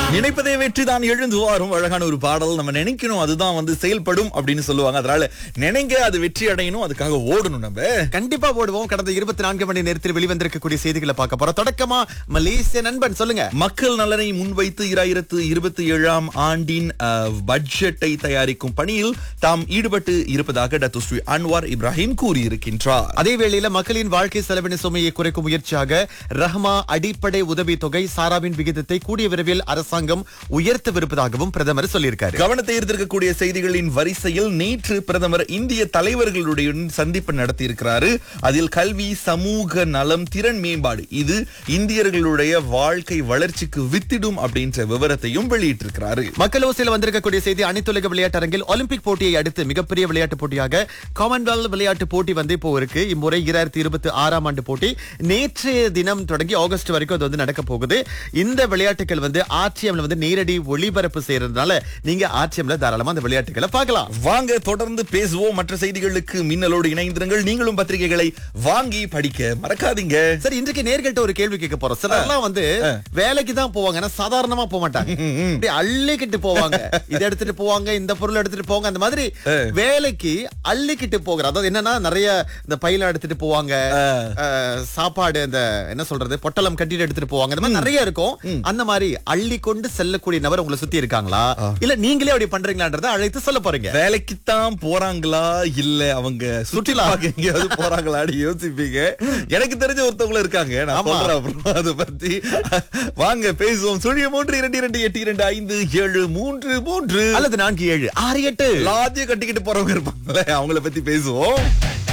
நினைப்பதை வெற்றி தான் எழுந்து வரும் அழகான ஒரு பாடல் நம்ம நினைக்கணும் அதுதான் வந்து செயல்படும் அப்படின்னு சொல்லுவாங்க அதனால நினைங்க அது வெற்றி அடையணும் அதுக்காக ஓடணும் நம்ம கண்டிப்பா போடுவோம் கடந்த இருபத்தி நான்கு மணி நேரத்தில் வெளிவந்திருக்கக்கூடிய செய்திகளை பார்க்க போறோம் தொடக்கமா மலேசிய நண்பன் சொல்லுங்க மக்கள் நலனை முன்வைத்து இராயிரத்து இருபத்தி ஏழாம் ஆண்டின் அஹ், பட்ஜெட்டை தயாரிக்கும் பணியில் தாம் ஈடுபட்டு இருப்பதாக டத்து ஸ்ரீ அன்வார் இப்ராஹிம் கூறியிருக்கின்றார் அதே வேளையில மக்களின் வாழ்க்கை செலவின சுமையை குறைக்கும் முயற்சியாக ரஹ்மா அடிப்படை உதவி தொகை சாராவின் விகிதத்தை கூடிய விரைவில் அரசாங்கம் உயர்த்தவிருப்பதாகவும் பிரதமர் சொல்லியிருக்காரு கவனத்தை ஈர்த்திருக்கக்கூடிய செய்திகளின் வரிசையில் நேற்று பிரதமர் இந்திய தலைவர்களுடைய சந்திப்பு நடத்தியிருக்கிறாரு அதில் கல்வி சமூக நலம் திறன் மேம்பாடு இது இந்தியர்களுடைய வாழ்க்கை வளர்ச்சிக்கு வித்திடும் அப்படின்ற விவரத்தையும் வெளியிட்டிருக்கிறாரு மக்கள் ஓசையில் வந்திருக்கக்கூடிய செய்தி அனைத்துலக விளையாட்டு அரங்கில் ஒலிம்பிக் போட்டியை அடுத்து மிகப்பெரிய விளையாட்டு போட்டியாக காமன்வெல்த் விளையாட்டு போட்டி வந்து இப்போ இருக்கு இம்முறை இரண்டாயிரத்தி இருபத்தி ஆறாம் ஆண்டு போட்டி நேற்றைய தினம் தொடங்கி ஆகஸ்ட் வரைக்கும் அது வந்து நடக்க போகுது இந்த விளையாட்டுகள் வந்து ஆர்டிஎம்ல வந்து நேரடி ஒளிபரப்பு செய்யறதுனால நீங்க ஆர்டிஎம்ல தாராளமா அந்த விளையாட்டுகளை பார்க்கலாம் வாங்க தொடர்ந்து பேசுவோம் மற்ற செய்திகளுக்கு மின்னலோடு இணைந்திருங்கள் நீங்களும் பத்திரிகைகளை வாங்கி படிக்க மறக்காதீங்க சரி இன்றைக்கு நேர்கிட்ட ஒரு கேள்வி கேட்க போறோம் சிலர்லாம் வந்து வேலைக்கு தான் போவாங்க ஆனா சாதாரணமா போக மாட்டாங்க இப்படி அள்ளிக்கிட்டு போவாங்க இதை எடுத்துட்டு போவாங்க இந்த பொருள் எடுத்துட்டு போவாங்க அந்த மாதிரி வேலைக்கு அள்ளிக்கிட்டு போகிற அதாவது என்னன்னா நிறைய இந்த பையில எடுத்துட்டு போவாங்க அஹ், சாப்பாடு இந்த என்ன சொல்றது பொட்டலம் கட்டிட்டு எடுத்துட்டு போவாங்க இந்த மாதிரி நிறைய இருக்கும் அந்த மாதிரி அள்ளி கொண்டு செல்லக்கூடிய நபர் உங்களை சுத்தி இருக்காங்களா இல்ல நீங்களே அப்படி பண்றீங்களான்றத அழைத்து சொல்ல போறீங்க வேலைக்குத்தான் போறாங்களா இல்ல அவங்க சுற்றுலா எங்கேயாவது போறாங்களான்னு யோசிப்பீங்க எனக்கு தெரிஞ்ச ஒருத்தவங்களும் இருக்காங்க நான் ஆமா. சொல்றேன் அப்புறம் அதை பத்தி வாங்க பேசுவோம் சுழிய மூன்று இரண்டு இரண்டு எட்டு இரண்டு ஐந்து ஏழு மூன்று மூன்று அல்லது நான்கு ஏழு ஆறு எட்டு எல்லாத்தையும் கட்டிக்கிட்டு போறவங்க இருப்பாங்களே அவங்கள பத்தி பேசுவோம்